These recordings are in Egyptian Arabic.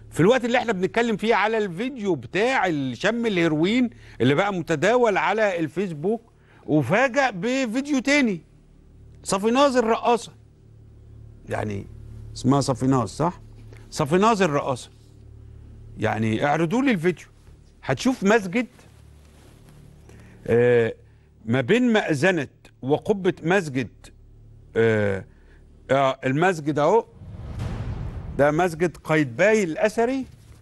في الوقت اللي احنا بنتكلم فيه على الفيديو بتاع شم الهيروين اللي بقى متداول على الفيسبوك وفاجأ بفيديو تاني صفيناز الرقاصة يعني اسمها صفيناز صح؟ صفيناز الرقاصة يعني اعرضوا لي الفيديو هتشوف مسجد آه ما بين مأذنة وقبة مسجد آه آه المسجد اهو ده مسجد قايتباي الأثري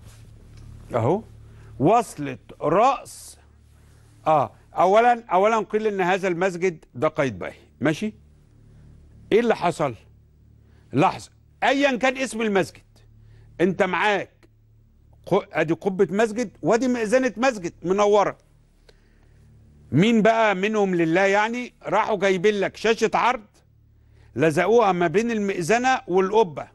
اهو وصلت رأس اه اولا اولا قيل ان هذا المسجد ده قايتباي ماشي ايه اللي حصل لحظه ايا كان اسم المسجد انت معاك ق- ادي قبه مسجد وادي مئذنه مسجد منوره مين بقى منهم لله يعني راحوا جايبين لك شاشه عرض لزقوها ما بين المئذنه والقبه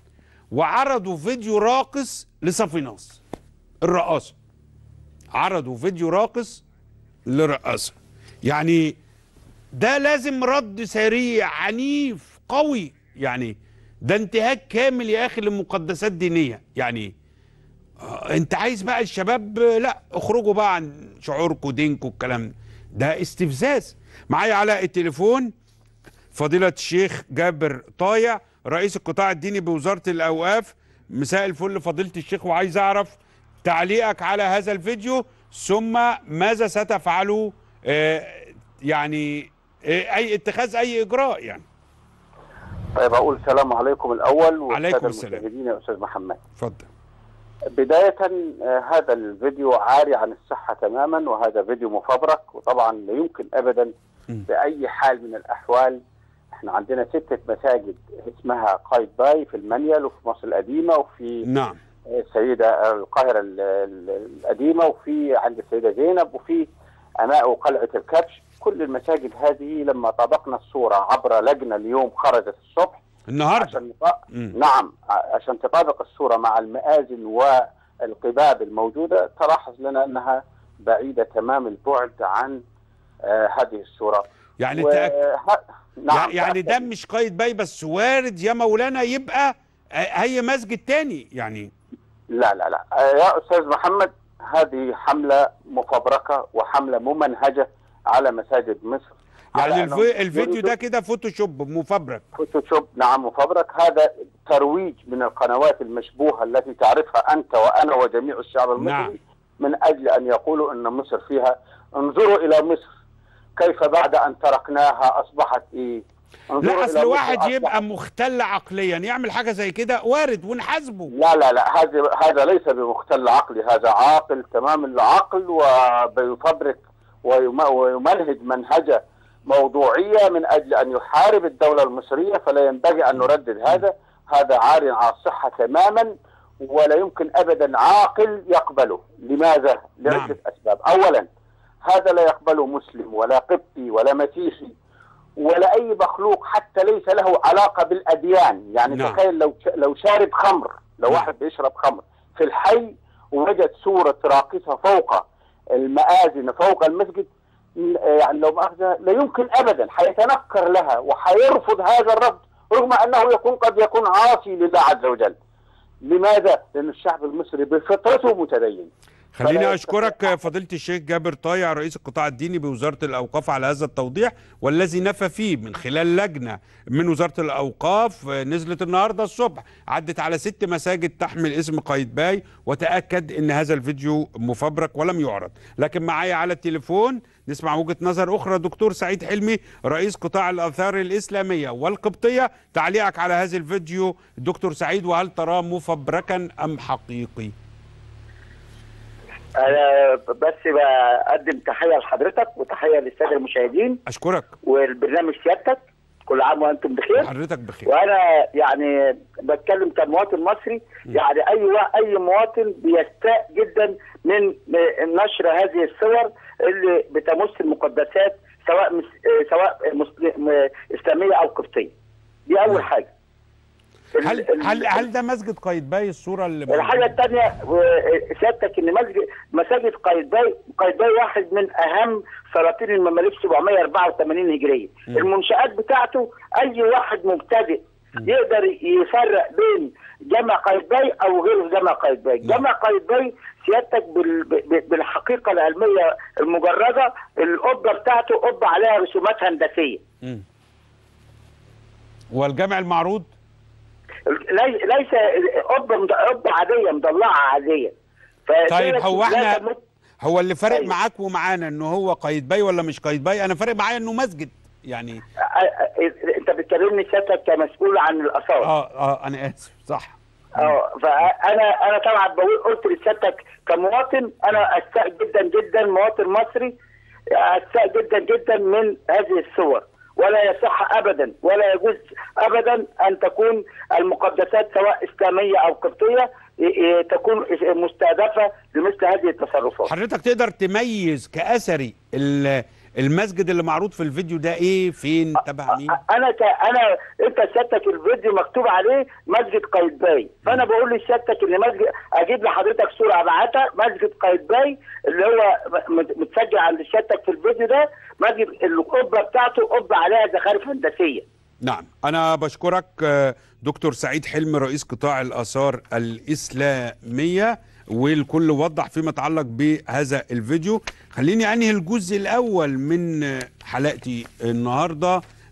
وعرضوا فيديو راقص لصفيناس الرقاصه عرضوا فيديو راقص لرقاصه يعني ده لازم رد سريع عنيف قوي يعني ده انتهاك كامل يا اخي لمقدسات دينيه يعني آه، انت عايز بقى الشباب آه، لا اخرجوا بقى عن شعوركم دينكم الكلام ده ده استفزاز معايا على التليفون فضيلة الشيخ جابر طايع رئيس القطاع الديني بوزارة الأوقاف مساء الفل فضيلة الشيخ وعايز أعرف تعليقك على هذا الفيديو ثم ماذا ستفعله آه، يعني آه، أي اتخاذ أي إجراء يعني طيب اقول السلام عليكم الاول عليكم والساده السلام. المشاهدين يا استاذ محمد اتفضل بدايه آه، هذا الفيديو عاري عن الصحه تماما وهذا فيديو مفبرك وطبعا لا يمكن ابدا مم. باي حال من الاحوال احنا عندنا سته مساجد اسمها قايد باي في المنيل وفي مصر القديمه وفي نعم السيده القاهره ال- ال- القديمه وفي عند السيده زينب وفي اماء وقلعه الكبش كل المساجد هذه لما طبقنا الصوره عبر لجنه اليوم خرجت الصبح النهارده عشان نطا- مم. نعم ع- عشان تطابق الصوره مع المآذن والقباب الموجوده تلاحظ لنا انها بعيده تمام البعد عن آه هذه الصوره يعني و- تأك... ه- نعم يعني ده تأكد. مش قايد باي بس وارد يا مولانا يبقى آه، أي مسجد تاني يعني لا لا لا آه، يا استاذ محمد هذه حمله مفبركه وحمله ممنهجه على مساجد مصر على يعني أنهم الفي... الفيديو يريدوا ده كده فوتوشوب مفبرك فوتوشوب نعم مفبرك هذا ترويج من القنوات المشبوهه التي تعرفها انت وانا وجميع الشعب المصري نعم. من اجل ان يقولوا ان مصر فيها انظروا الى مصر كيف بعد ان تركناها اصبحت ايه انظروا لا إلى اصل مصر واحد أصبحت- يبقى مختل عقليا يعمل حاجه زي كده وارد ونحاسبه لا لا لا هذا هذا ليس بمختل عقلي هذا عاقل تمام العقل وبيفبرك ويم- ويمنهج منهجه موضوعيه من اجل ان يحارب الدوله المصريه فلا ينبغي ان نردد هذا هذا عار على الصحه تماما ولا يمكن ابدا عاقل يقبله لماذا؟ لعده نعم. اسباب اولا هذا لا يقبله مسلم ولا قبطي ولا مسيحي ولا اي مخلوق حتى ليس له علاقه بالاديان يعني نعم. تخيل لو لو شارب خمر لو نعم. واحد بيشرب خمر في الحي ووجد صوره راقصه فوق المآذن فوق المسجد م- يعني لو مؤاخذه لا يمكن ابدا حيتنكر لها وحيرفض هذا الرفض رغم انه يكون قد يكون عاصي لله عز وجل لماذا؟ لان الشعب المصري بفطرته متدين خليني فلا اشكرك فضيله الشيخ جابر طايع رئيس القطاع الديني بوزاره الاوقاف على هذا التوضيح والذي نفى فيه من خلال لجنه من وزاره الاوقاف آه، نزلت النهارده الصبح عدت على ست مساجد تحمل اسم قايتباي وتاكد ان هذا الفيديو مفبرك ولم يعرض لكن معايا على التليفون نسمع وجهه نظر اخرى دكتور سعيد حلمي رئيس قطاع الاثار الاسلاميه والقبطيه تعليقك على هذا الفيديو دكتور سعيد وهل تراه مفبركا ام حقيقي انا بس بقدم تحيه لحضرتك وتحيه للساده المشاهدين اشكرك والبرنامج سيادتك كل عام وانتم بخير حضرتك بخير وانا يعني بتكلم كمواطن مصري يعني اي وا- اي مواطن بيستاء جدا من م- نشر هذه الصور اللي بتمس المقدسات سواء مس آه، سواء مسلم آه، اسلاميه او قبطيه دي نعم. اول حاجه ال- هل ال- هل هل ده مسجد قايتباي الصوره اللي الحاجه الثانيه سيادتك ان مسجد مساجد قايتباي قايتباي واحد من اهم سلاطين المماليك 784 هجريه المنشات بتاعته اي واحد مبتدئ يقدر يفرق بين جامع قايتباي او غير جامع قايتباي جامع قايتباي سيادتك بال... ب- بالحقيقه العلميه المجرده القبه بتاعته قبه عليها رسومات هندسيه والجامع المعروض لي- ليس قبه مد- قبه عاديه مضلعه عاديه طيب فديت هو لا احنا تمت- هو اللي فارق أيوة. معاك ومعانا ان هو قايتباي ولا مش قايتباي انا فارق معايا انه مسجد يعني أ- أ- انت بتكلمني سيادتك كمسؤول عن الاثار اه اه انا اسف صح اه فانا انا طبعا بقول قلت لسيادتك كمواطن انا استاء جدا جدا مواطن مصري استاء جدا جدا من هذه الصور ولا يصح ابدا ولا يجوز ابدا ان تكون المقدسات سواء اسلاميه او قبطيه ي- ي- تكون مستهدفه لمثل هذه التصرفات. حضرتك تقدر تميز كاثري ال- المسجد اللي معروض في الفيديو ده ايه فين تبع مين انا ك... انا انت سيادتك الفيديو مكتوب عليه مسجد قايتباي فانا بقول لسيادتك ان مسجد اجيب لحضرتك صوره ابعتها مسجد قايتباي اللي هو م- متسجل عند سيادتك في الفيديو ده مسجد القبه بتاعته قبه عليها زخارف هندسيه نعم أنا بشكرك آه، دكتور سعيد حلمي رئيس قطاع الآثار الإسلامية والكل وضح فيما يتعلق بهذا الفيديو خليني أنهي الجزء الأول من آه، حلقتي النهاردة